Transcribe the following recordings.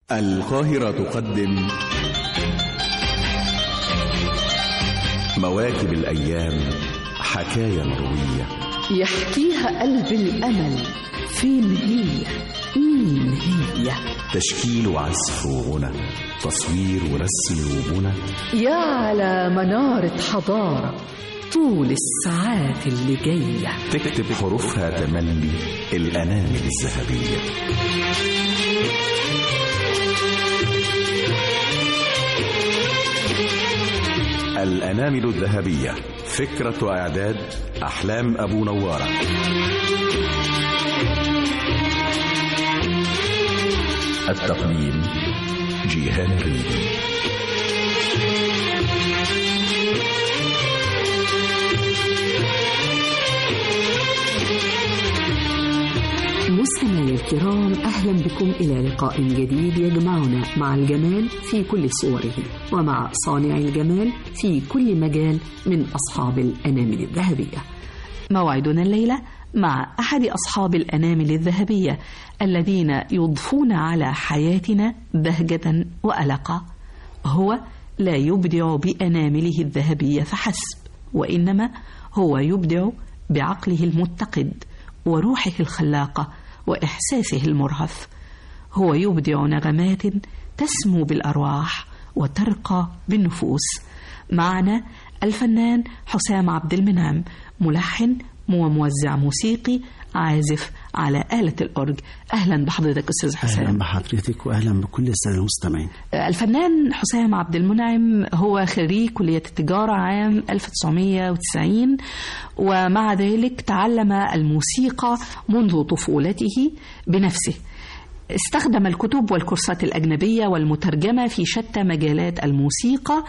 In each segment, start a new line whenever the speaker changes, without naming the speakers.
القاهرة تقدم مواكب الأيام حكاية مروية
يحكيها قلب الأمل فين هي مين هي
تشكيل وعزف وغنى تصوير ورسم وبنى
يا على منارة حضارة طول الساعات اللي جاية
تكتب حروفها تملي الأنامل الذهبية الأنامل الذهبية فكرة وإعداد أحلام أبو نوارة التقديم جيهان الريدي
مستمعي الكرام أهلا بكم إلى لقاء جديد يجمعنا مع الجمال في كل صوره ومع صانع الجمال في كل مجال من أصحاب الأنامل الذهبية موعدنا الليلة مع أحد أصحاب الأنامل الذهبية الذين يضفون على حياتنا بهجة وألقة هو لا يبدع بأنامله الذهبية فحسب وإنما هو يبدع بعقله المتقد وروحه الخلاقة وإحساسه المرهف هو يبدع نغمات تسمو بالأرواح وترقى بالنفوس معنا الفنان حسام عبد المنعم ملحن وموزع موسيقي عازف على آلة الأورج أهلا بحضرتك أستاذ حسام
أهلا بحضرتك وأهلا بكل السادة المستمعين
الفنان حسام عبد المنعم هو خريج كلية التجارة عام 1990 ومع ذلك تعلم الموسيقى منذ طفولته بنفسه استخدم الكتب والكورسات الأجنبية والمترجمة في شتى مجالات الموسيقى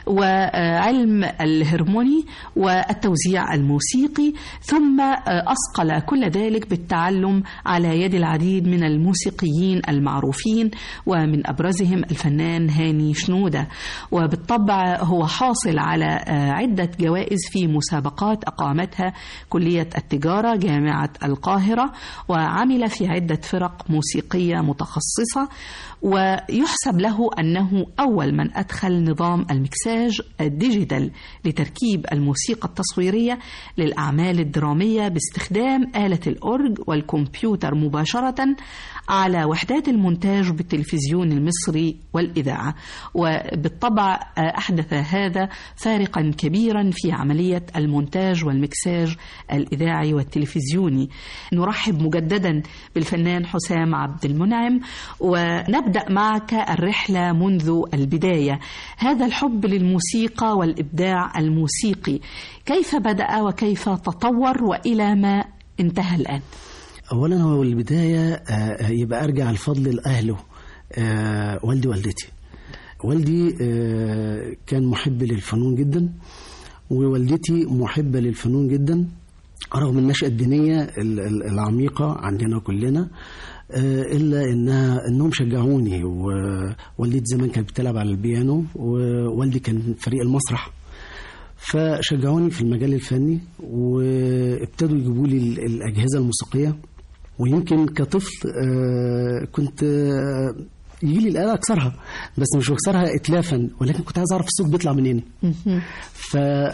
وعلم الهرموني والتوزيع الموسيقي ثم أصقل كل ذلك بالتعلم على يد العديد من الموسيقيين المعروفين ومن أبرزهم الفنان هاني شنودة وبالطبع هو حاصل على عدة جوائز في مسابقات أقامتها كلية التجارة جامعة القاهرة وعمل في عدة فرق موسيقية متخصصة ويحسب له أنه أول من أدخل نظام المكساج الديجيتال لتركيب الموسيقى التصويرية للأعمال الدرامية باستخدام آلة الأورج والكمبيوتر مباشرة على وحدات المونتاج بالتلفزيون المصري والإذاعة وبالطبع أحدث هذا فارقا كبيرا في عملية المونتاج والمكساج الإذاعي والتلفزيوني نرحب مجددا بالفنان حسام عبد المنعم ونبدأ معك الرحلة منذ البداية هذا الحب للموسيقى والإبداع الموسيقي كيف بدأ وكيف تطور وإلى ما انتهى الآن
اولا هو البدايه يبقى ارجع الفضل لاهله والدي والدتي والدي كان محب للفنون جدا ووالدتي محبه للفنون جدا رغم النشأة الدينية العميقة عندنا كلنا إلا إنها إنهم شجعوني ووالدتي زمان كانت بتلعب على البيانو ووالدي كان فريق المسرح فشجعوني في المجال الفني وابتدوا يجيبوا لي الأجهزة الموسيقية ويمكن كطفل كنت يجي لي الآلة أكسرها بس مش بكسرها إتلافا ولكن كنت عايز أعرف الصوت بيطلع منين ف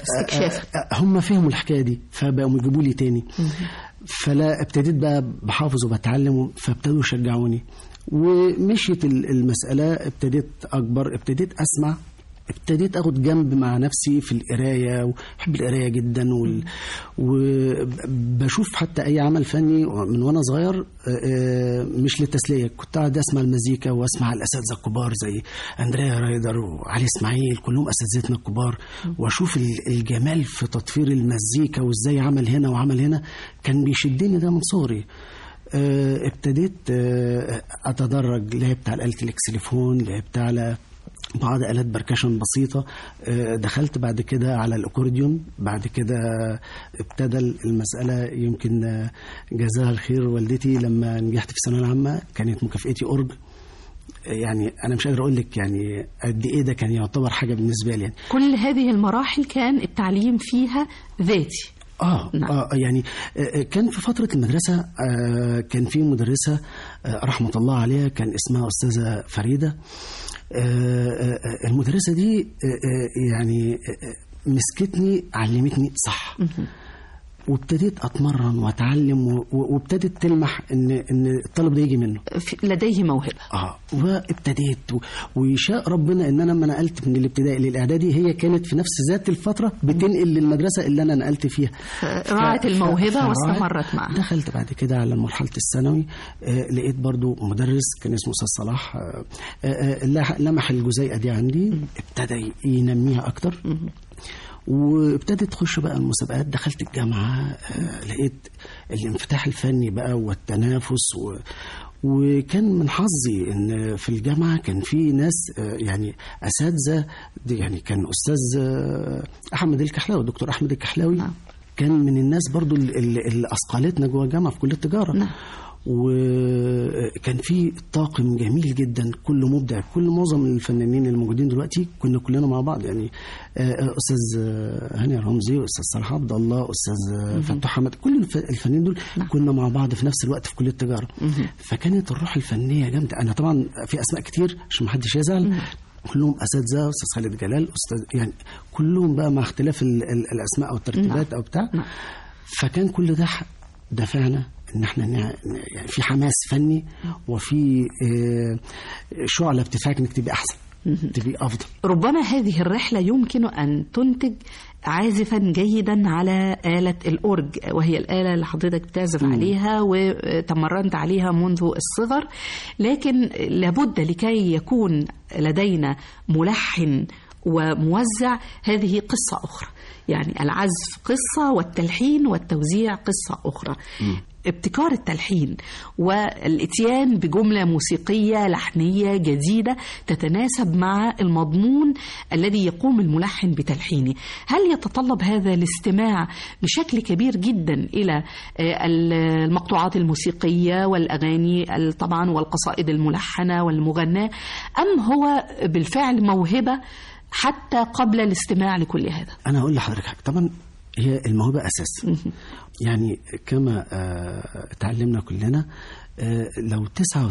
هم فهموا الحكاية دي فبقوا يجيبوا لي تاني فلا ابتديت بقى بحافظ وبتعلم فابتدوا يشجعوني ومشيت المسألة ابتديت أكبر ابتديت أسمع ابتديت اخد جنب مع نفسي في القرايه وبحب القرايه جدا وال... وبشوف حتى اي عمل فني من وانا صغير مش للتسليه كنت قاعد اسمع المزيكا واسمع الاساتذه الكبار زي اندريا رايدر وعلي اسماعيل كلهم اساتذتنا الكبار واشوف الجمال في تطفير المزيكا وازاي عمل هنا وعمل هنا كان بيشدني ده من صغري ابتديت اتدرج لعبت على آلة الاكسليفون لعبت على بعض آلات بركشن بسيطة دخلت بعد كده على الأكورديون بعد كده ابتدى المسألة يمكن جزاها الخير والدتي لما نجحت في الثانوية العامة كانت مكافئتي أورج يعني انا مش قادر اقول لك يعني قد ايه ده كان يعتبر حاجه بالنسبه لي يعني.
كل هذه المراحل كان التعليم فيها ذاتي
آه,
نعم.
اه يعني آه، كان في فترة المدرسة آه كان في مدرسة آه، رحمة الله عليها كان اسمها أستاذة فريدة آه، آه، آه، المدرسة دي آه، آه، يعني آه، آه، مسكتني علمتني صح وابتديت اتمرن واتعلم و- و- وابتدت تلمح ان ان الطالب ده يجي منه
في- لديه موهبة
اه وابتديت و- ويشاء ربنا ان انا لما نقلت من الابتدائي للاعدادي هي كانت في نفس ذات الفتره بتنقل للمدرسه اللي انا نقلت فيها
رأت
ف-
الموهبة
فرأت-
واستمرت معها
دخلت بعد كده على مرحله الثانوي آه لقيت برضو مدرس كان اسمه استاذ صلاح آه آه آه لح- لمح الجزيئه دي عندي ابتدى ينميها اكتر وابتدت تخش بقى المسابقات دخلت الجامعه آه لقيت الانفتاح الفني بقى والتنافس و وكان من حظي ان في الجامعه كان في ناس آه، يعني اساتذه دي يعني كان استاذ آه، احمد الكحلاوي الدكتور احمد الكحلاوي
نعم.
كان من الناس برضو اللي اللي اثقلتنا جوه الجامعه في كليه التجاره
نعم.
وكان في طاقم جميل جدا كله مبدع كل معظم الفنانين الموجودين دلوقتي كنا كلنا مع بعض يعني آه، استاذ آه، هاني رمزي واستاذ صلاح عبد الله استاذ آه، فتوح حمد كل الف- الفنانين دول
نعم.
كنا مع بعض في نفس الوقت في كليه التجاره فكانت الروح الفنيه جامده انا طبعا في اسماء كتير عشان ما حدش يزعل كلهم اساتذه استاذ خالد جلال استاذ يعني كلهم بقى مع اختلاف ال- ال- الاسماء او الترتيبات او بتاع
نعم.
فكان كل ده ح- دفعنا ان احنا نع- يعني في حماس فني وفي آه، شعله بتدفعك انك تبقى احسن تبقى افضل
ربما هذه الرحلة يمكن أن تنتج عازفا جيدا على آلة الأورج وهي الآلة اللي حضرتك بتعزف عليها وتمرنت عليها منذ الصغر لكن لابد لكي يكون لدينا ملحن وموزع هذه قصة أخرى يعني العزف قصة والتلحين والتوزيع قصة أخرى ابتكار التلحين والاتيان بجمله موسيقيه لحنيه جديده تتناسب مع المضمون الذي يقوم الملحن بتلحينه هل يتطلب هذا الاستماع بشكل كبير جدا الى آه، المقطوعات الموسيقيه والاغاني ال- طبعا والقصائد الملحنه والمغناه ام هو بالفعل موهبه حتى قبل الاستماع لكل هذا
انا هقول لحضرتك حاجه طبعا هي الموهبه اساس يعني كما آه، اتعلمنا كلنا آه، لو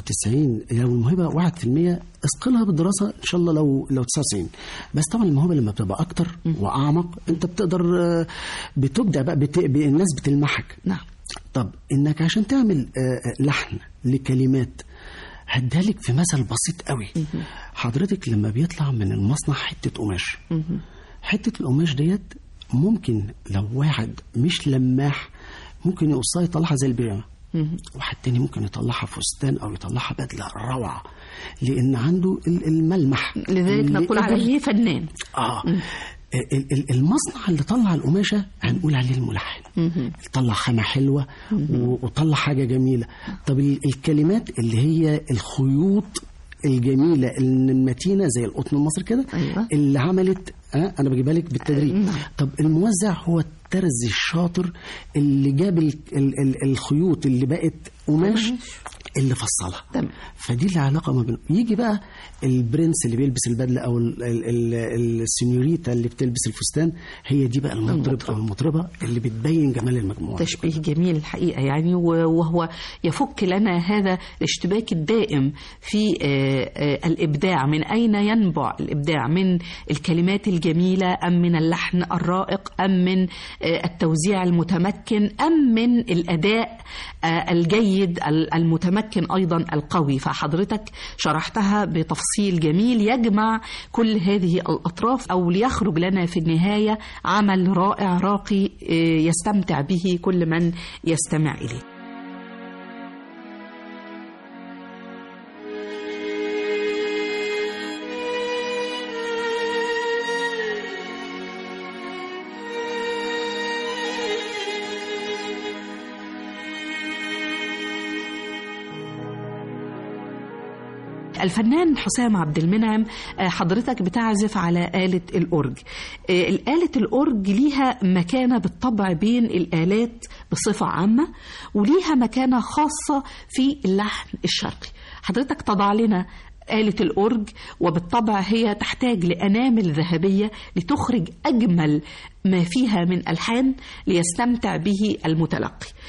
99 لو الموهبه 1% اثقلها بالدراسه ان شاء الله لو لو 99 بس طبعا الموهبه لما بتبقى اكتر واعمق انت بتقدر آه، بتبدع بقى بت... الناس بتلمحك
نعم
طب انك عشان تعمل آه، لحن لكلمات هدالك في مثل بسيط قوي حضرتك لما بيطلع من المصنع حته قماش حته القماش ديت ممكن لو واحد مش لماح ممكن يقصها يطلعها زي البيجامه واحد تاني ممكن يطلعها فستان او يطلعها بدله روعه لان عنده ال- الملمح
لذلك
اللي
نقول
قدر-
عليه فنان
اه ال- ال- المصنع اللي طلع القماشه هنقول عليه الملحن طلع خامه حلوه و- وطلع حاجه جميله طب ال- الكلمات اللي هي الخيوط الجميله المتينه زي القطن المصري كده
أيوة.
اللي عملت آه انا بجيبها لك بالتدريج طب الموزع هو الترز الشاطر اللي جاب ال ال ال الخيوط اللي بقت قماش اللي فصلها
تمام.
فدي العلاقه ما بين يجي بقى البرنس اللي بيلبس البدله او ال- ال- ال- السنيوريتا اللي بتلبس الفستان هي دي بقى المطرب او المطربه اللي بتبين جمال المجموعه
تشبيه جميل الحقيقة يعني و- وهو يفك لنا هذا الاشتباك الدائم في آه، آه، الإبداع من أين ينبع الإبداع من الكلمات الجميلة أم من اللحن الرائق أم من آه، التوزيع المتمكن أم من الأداء آه، الجيد ال- المتمكن أيضا القوي فحضرتك شرحتها بتفصيل جميل يجمع كل هذه الأطراف أو ليخرج لنا في النهاية عمل رائع راقي آه، يستمتع به كل من يستمع إليه الفنان حسام عبد المنعم آه، حضرتك بتعزف على آلة الأورج آه، الآلة الأورج ليها مكانة بالطبع بين الآلات بصفة عامة وليها مكانة خاصة في اللحن الشرقي حضرتك تضع لنا آلة الأورج وبالطبع هي تحتاج لأنامل ذهبية لتخرج أجمل ما فيها من ألحان ليستمتع به المتلقي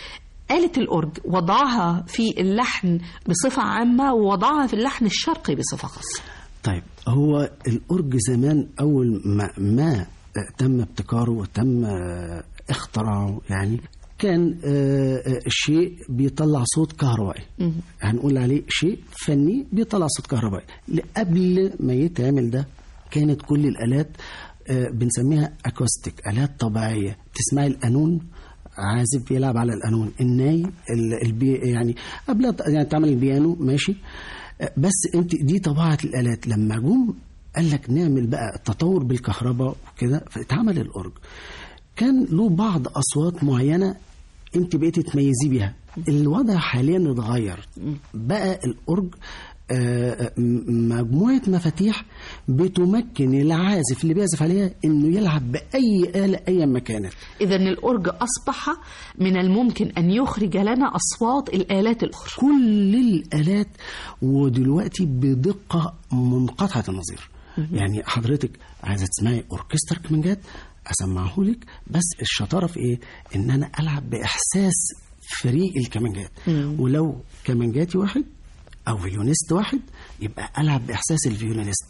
آلة الأورج وضعها في اللحن بصفة عامة ووضعها في اللحن الشرقي بصفة خاصة
طيب هو الأورج زمان أول ما, ما تم ابتكاره وتم آه، اختراعه يعني كان آه، آه، شيء بيطلع صوت كهربائي هنقول عليه شيء فني بيطلع صوت كهربائي قبل ما يتعمل ده كانت كل الآلات آه، بنسميها أكوستيك آلات طبيعية تسمعي القانون عازف بيلعب على القانون الناي ال- البي يعني قبل يعني تعمل البيانو ماشي آه، بس انت دي طبيعه الالات لما جم قال لك نعمل بقى التطور بالكهرباء وكده فاتعمل الاورج كان له بعض اصوات معينه انت بقيتي تميزي بيها الوضع حاليا اتغير بقى الاورج آه، م- مجموعه مفاتيح بتمكن العازف اللي بيعزف عليها انه يلعب باي اله ايا ما كانت
إذا الأورج أصبح من الممكن أن يخرج لنا أصوات الآلات الأخرى
كل الالات ودلوقتي بدقه منقطعه النظير يعني حضرتك عايزه تسمعي اوركسترا كمانجات اسمعه لك بس الشطاره في ايه ان انا العب باحساس فريق الكمانجات ولو كمانجاتي واحد او فيولونيست واحد يبقى العب باحساس الفيولونيست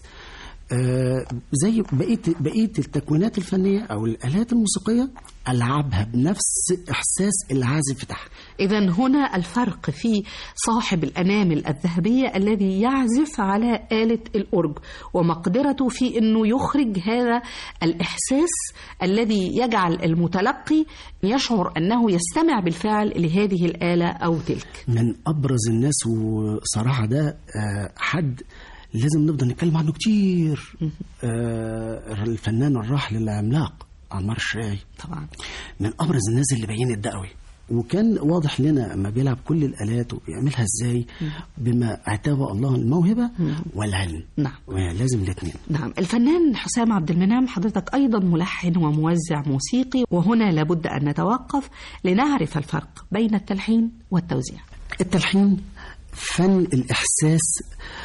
آه زي بقيه بقيه التكوينات الفنيه او الالات الموسيقيه العبها بنفس احساس العازف بتاعها
إذا هنا الفرق في صاحب الأنامل الذهبية الذي يعزف على آلة الأورج ومقدرته في أنه يخرج هذا الإحساس الذي يجعل المتلقي يشعر أنه يستمع بالفعل لهذه الآلة أو تلك
من ابرز الناس وصراحه ده آه، حد لازم نفضل نتكلم عنه كتير آه، الفنان الراحل العملاق عمار الشراعي
طبعا
من ابرز الناس اللي بينت ده قوي وكان واضح لنا لما بيلعب كل الالات وبيعملها ازاي بما اعتبى الله الموهبه والعلم
نعم.
لازم الاثنين
نعم الفنان حسام عبد المنعم حضرتك أيضا ملحن وموزع موسيقي وهنا لابد أن نتوقف لنعرف الفرق بين التلحين والتوزيع
التلحين فن الإحساس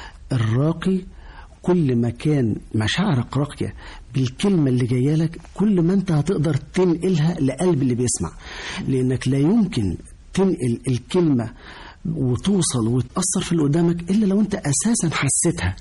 الراقي كل ما كان مشاعرك راقية بالكلمة اللي جاية لك كل ما انت هتقدر تنقلها لقلب اللي بيسمع لأنك لا يمكن تنقل الكلمة وتوصل وتأثر في اللي قدامك إلا لو أنت أساسا حسيتها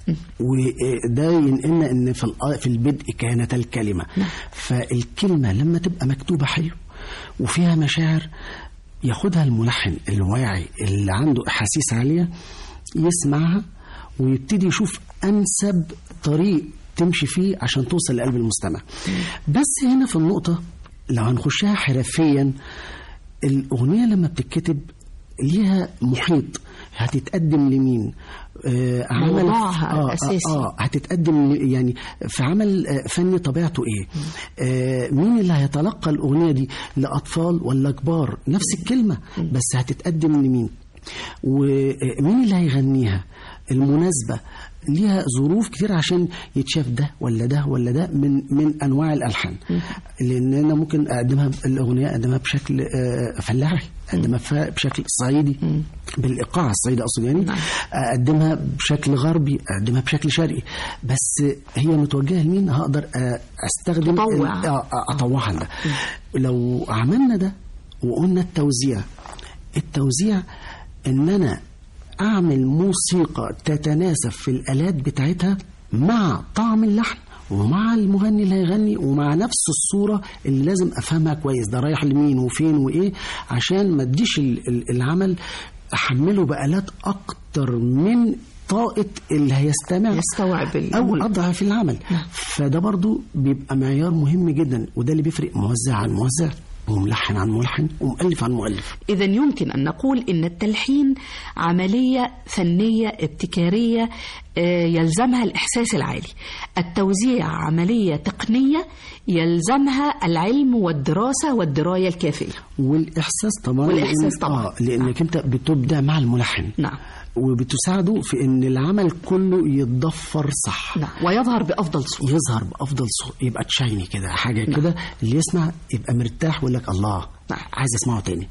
وده ينقلنا إن في الآ- في البدء كانت الكلمة فالكلمة لما تبقى مكتوبة حلو وفيها مشاعر ياخدها الملحن الواعي اللي عنده احاسيس عاليه يسمعها ويبتدي يشوف انسب طريق تمشي فيه عشان توصل لقلب المستمع بس هنا في النقطه لو هنخشها حرفيا الاغنيه لما بتتكتب ليها محيط هتتقدم لمين آه
موضوعها
آه
الأساسي.
آه, آه هتتقدم ل- يعني في عمل آه، فني طبيعته ايه آه مين اللي هيتلقى الاغنيه دي لاطفال ولا كبار نفس الكلمه بس هتتقدم لمين ومين اللي هيغنيها المناسبه ليها ظروف كتير عشان يتشاف ده ولا ده ولا ده من من انواع الالحان لان انا ممكن اقدمها الاغنيه اقدمها بشكل آه، فلاحي اقدمها ف- بشكل صعيدي بالايقاع الصعيدي اقصد يعني اقدمها بشكل غربي اقدمها بشكل شرقي بس هي متوجهه لمين هقدر آه، استخدم
تطوع.
ال- آه، آه، اطوعها ده لو عملنا ده وقلنا التوزيع التوزيع ان انا اعمل موسيقى تتناسب في الالات بتاعتها مع طعم اللحن ومع المغني اللي هيغني ومع نفس الصوره اللي لازم افهمها كويس ده رايح لمين وفين وايه عشان ما اديش ال- ال- العمل احمله بالات اكتر من طاقه اللي هيستمع
يستوعب ال-
او اضعف العمل فده برضو بيبقى معيار مهم جدا وده اللي بيفرق موزع عن موزع وملحن عن ملحن ومؤلف عن مؤلف
إذا يمكن أن نقول إن التلحين عملية فنية ابتكارية آه، يلزمها الإحساس العالي التوزيع عملية تقنية يلزمها العلم والدراسة والدراية الكافية
والاحساس طبعا
والإحساس
لأن-
طبعاً.
اه لانك انت بتبدع مع الملحن
نعم
وبتساعده في ان العمل كله يتضفر صح
نعم ويظهر بأفضل صورة
يظهر بافضل صوت يبقى تشايني كده حاجه كده اللي يسمع يبقى مرتاح ويقول لك الله
نعم.
عايز اسمعه تاني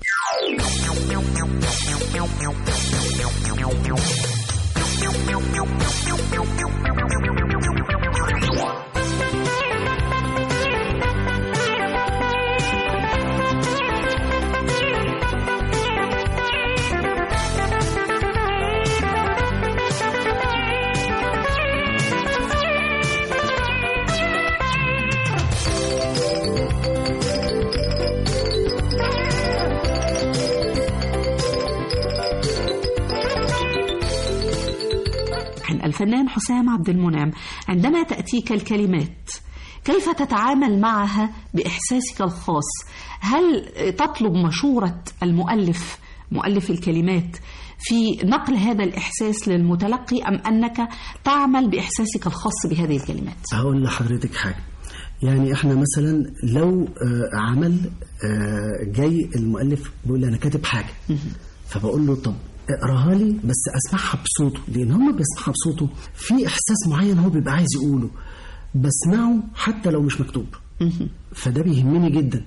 الفنان حسام عبد المنعم عندما تأتيك الكلمات كيف تتعامل معها بإحساسك الخاص هل تطلب مشورة المؤلف مؤلف الكلمات في نقل هذا الإحساس للمتلقي أم أنك تعمل بإحساسك الخاص بهذه الكلمات
هقول لحضرتك حاجة يعني احنا مثلا لو آه، عمل آه، جاي المؤلف بيقول لي انا كاتب حاجه فبقول له طب اقراها لي بس اسمعها بصوته لان هم بيسمعها بصوته في احساس معين هو بيبقى عايز يقوله بسمعه حتى لو مش مكتوب فده بيهمني جدا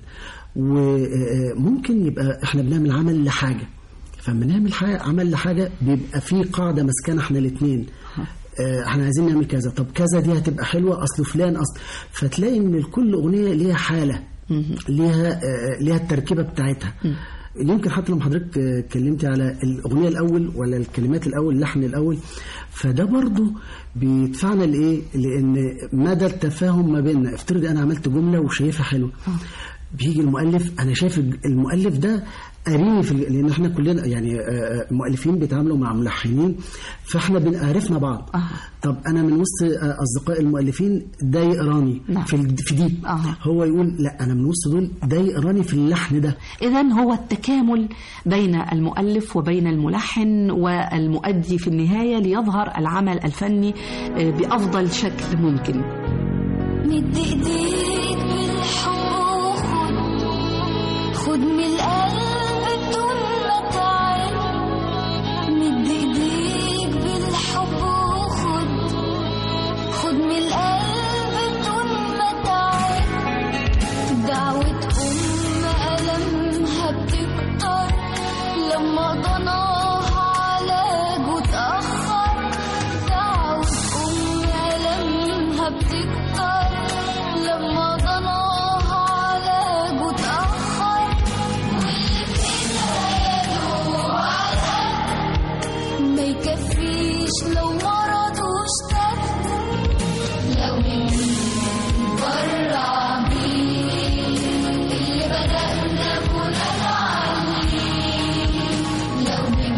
وممكن يبقى احنا بنعمل عمل لحاجه فلما نعمل حاجة عمل لحاجه بيبقى في قاعده ماسكانا احنا الاثنين احنا عايزين نعمل كذا طب كذا دي هتبقى حلوه اصل فلان اصل فتلاقي ان كل اغنيه ليها حاله ليها آه، ليها التركيبه بتاعتها يمكن حتى لما حضرتك آه، اتكلمتي على الاغنيه الاول ولا الكلمات الاول اللحن الاول فده برضو بيدفعنا لايه لان مدى التفاهم ما بيننا افترض انا عملت جمله وشايفها حلوه بيجي المؤلف انا شايف المؤلف ده قاريني في ال- لان احنا كلنا يعني آه، آه، مؤلفين بيتعاملوا مع ملحنين فاحنا بنعرفنا بعض
آه.
طب انا من وسط آه، اصدقائي المؤلفين ده يقراني
نعم.
في ال- في دي
آه.
هو يقول لا انا من وسط دول ده يقراني في اللحن ده
إذا هو التكامل بين المؤلف وبين الملحن والمؤدي في النهاية ليظهر العمل الفني آه، بأفضل شكل ممكن
مد ايديك بالحب وخد خد من القلب بدون ما تعد مد ايديك بالحب وخد خد من القلب بدون ما تعد دعوة أم ألمها بتكتر لما ضناها علاجه اتأخر دعوة أم ألمها بتكتر لما ضناها علاجه اتأخر واللي في خياله عالقد ما يكفيش لو مرضه اشتد لو من برا بيه اللي بدأنا بناء عليه لو من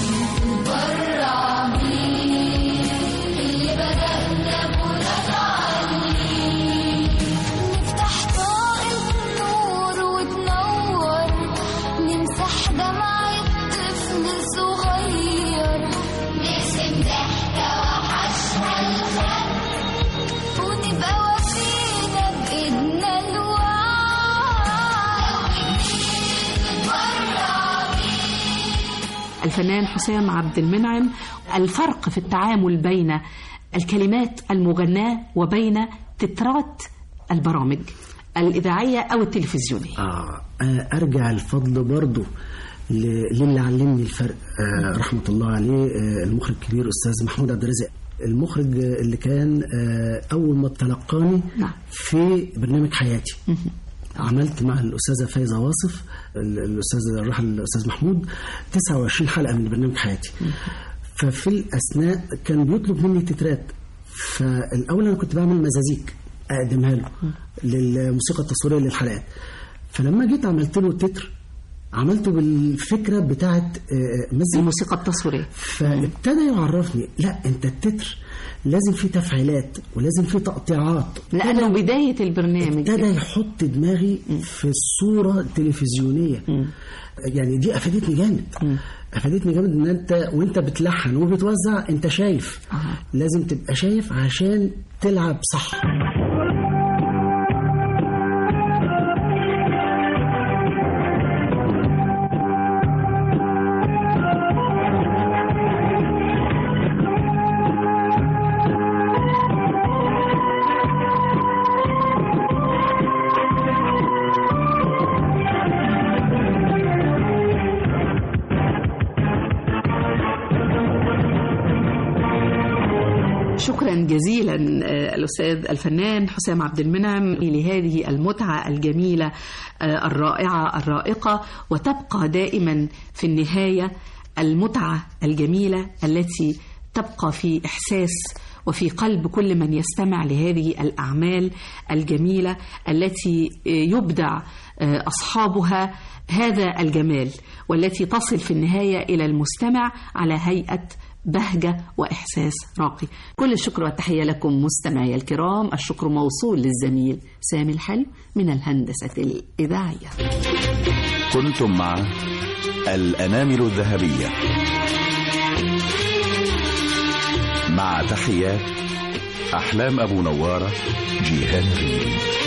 برا بيه اللي بدأنا بناء عليه نفتح طاقة النور وتنور نمسح دمعة طفل صغير نقسم ضحكة وحشها الخد ونبقى وفينا بإيدنا الوعي
الفنان حسام عبد المنعم الفرق في التعامل بين الكلمات المغناة وبين تترات البرامج الإذاعية أو التلفزيونية
آه آه، ارجع الفضل برضو ل- للي علمني الفرق آه رحمه الله عليه آه المخرج الكبير استاذ محمود عبد الرازق المخرج آه، اللي كان آه اول ما تلقاني
نعم.
في برنامج حياتي عملت مع الاستاذه فايزه واصف ال- الاستاذ الراحل الاستاذ محمود 29 حلقه من برنامج حياتي ففي الاثناء كان بيطلب مني تترات فالاول انا كنت بعمل مزازيك اقدمها له للموسيقى التصويريه للحلقات فلما جيت عملت له تتر عملته بالفكره بتاعت آه، مزيكا
الموسيقى التصويرية
فابتدى يعرفني لا انت التتر لازم فيه تفعيلات ولازم فيه تقطيعات
لأنه بداية البرنامج
ابتدى يحط دماغي في الصورة التلفزيونية يعني دي أفادتني جامد أفادتني جامد إن أنت وأنت بتلحن وبتوزع أنت شايف
آه.
لازم تبقى شايف عشان تلعب صح
شكرا جزيلا آه، الأستاذ الفنان حسام عبد المنعم لهذه المتعة الجميلة آه، الرائعة الرائقة وتبقى دائما في النهاية المتعة الجميلة التي تبقى في إحساس وفي قلب كل من يستمع لهذه الأعمال الجميلة التي آه، يبدع آه، أصحابها هذا الجمال والتي تصل في النهاية إلى المستمع على هيئة بهجة وإحساس راقي كل الشكر والتحية لكم مستمعي الكرام الشكر موصول للزميل سامي الحلو من الهندسة الإذاعية
كنتم مع الأنامل الذهبية مع تحيات أحلام أبو نوارة جيهان ريدي